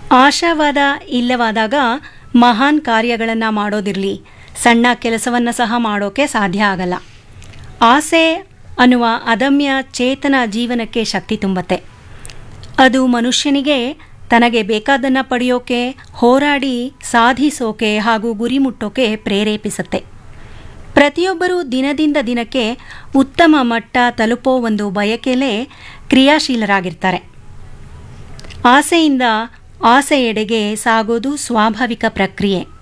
ಆಶಾವಾದ ಇಲ್ಲವಾದಾಗ ಮಹಾನ್ ಕಾರ್ಯಗಳನ್ನು ಮಾಡೋದಿರಲಿ ಸಣ್ಣ ಕೆಲಸವನ್ನು ಸಹ ಮಾಡೋಕ್ಕೆ ಸಾಧ್ಯ ಆಗಲ್ಲ ಆಸೆ ಅನ್ನುವ ಅದಮ್ಯ ಚೇತನ ಜೀವನಕ್ಕೆ ಶಕ್ತಿ ತುಂಬತ್ತೆ ಅದು ಮನುಷ್ಯನಿಗೆ ತನಗೆ ಬೇಕಾದನ್ನು ಪಡೆಯೋಕೆ ಹೋರಾಡಿ ಸಾಧಿಸೋಕೆ ಹಾಗೂ ಗುರಿ ಮುಟ್ಟೋಕೆ ಪ್ರೇರೇಪಿಸುತ್ತೆ ಪ್ರತಿಯೊಬ್ಬರೂ ದಿನದಿಂದ ದಿನಕ್ಕೆ ಉತ್ತಮ ಮಟ್ಟ ತಲುಪೋ ಒಂದು ಬಯಕೆಲೇ ಕ್ರಿಯಾಶೀಲರಾಗಿರ್ತಾರೆ ಆಸೆಯಿಂದ ಆಸೆಯೆಡೆಗೆ ಸಾಗೋದು ಸ್ವಾಭಾವಿಕ ಪ್ರಕ್ರಿಯೆ